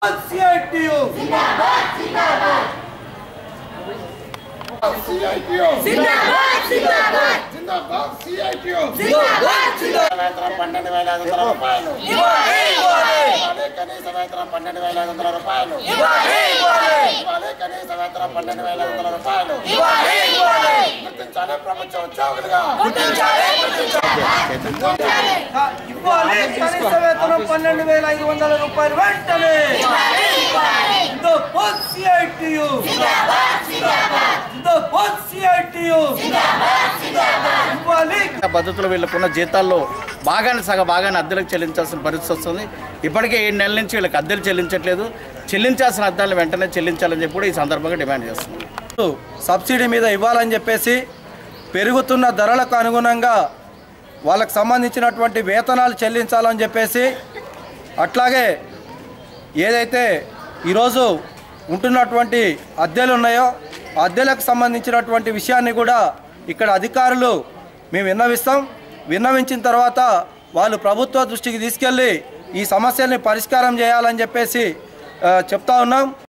CITU CITU జిందాబాద్ జిందాబాద్ జిందాబాద్ సిఐటియు జిందాబాద్ జిందాబాద్ వేతనం పన్నెండు వేల ఐదు వందల రూపాయలు ఇవ్వాలి ఇవ్వాలి ఇవ్వాలి కనీస వేతనం పన్నెండు వేల ఐదు వందల రూపాయలు ఇవ్వాలి ఇవ్వాలి ఇవ్వాలి కనీస వేతనం పన్నెండు వేల ఐదు వందల రూపాయలు ఇవ్వాలి ఇవ్వాలి గుర్తించాలి ప్రభుత్వ ఉద్యోగులుగా గుర్తించాలి గుర్తించాలి ఇవ్వాలి కనీస వేతనం పన్నెండు వేల ఐదు వందల రూపాయలు వెంటనే ఇవ్వాలి ఇవ్వాలి జిందాబాద్ సిఐటియు జిందాబాద్ జిందాబాద్ జిందాబాద్ సిఐటియు జిందాబాద్ జిందాబాద్ ఇవ్వాలి పద్ధతిలో వీళ్ళకున్న జీతాల్లో బాగానే సగ బాగానే అద్దెలకు చెల్లించాల్సిన పరిస్థితి వస్తుంది ఇప్పటికే ఏడు నెలల నుంచి వీళ్ళకి అద్దెలు చెల్లించట్లేదు చెల్లించాల్సిన అద్దాలు వెంటనే చెల్లించాలని చెప్పి కూడా ఈ సందర్భంగా డిమాండ్ చేస్తున్నాం సబ్సిడీ మీద ఇవ్వాలని చెప్పేసి పెరుగుతున్న ధరలకు అనుగుణంగా వాళ్ళకు సంబంధించినటువంటి వేతనాలు చెల్లించాలని చెప్పేసి అట్లాగే ఏదైతే ఈరోజు ఉంటున్నటువంటి అద్దెలు ఉన్నాయో ఆ అద్దెలకు సంబంధించినటువంటి విషయాన్ని కూడా ఇక్కడ అధికారులు మేము విన్నవిస్తాం విన్నవించిన తర్వాత వాళ్ళు ప్రభుత్వ దృష్టికి తీసుకెళ్ళి ఈ సమస్యల్ని పరిష్కారం చేయాలని చెప్పేసి ఆ, చెప్తా ఉన్నాం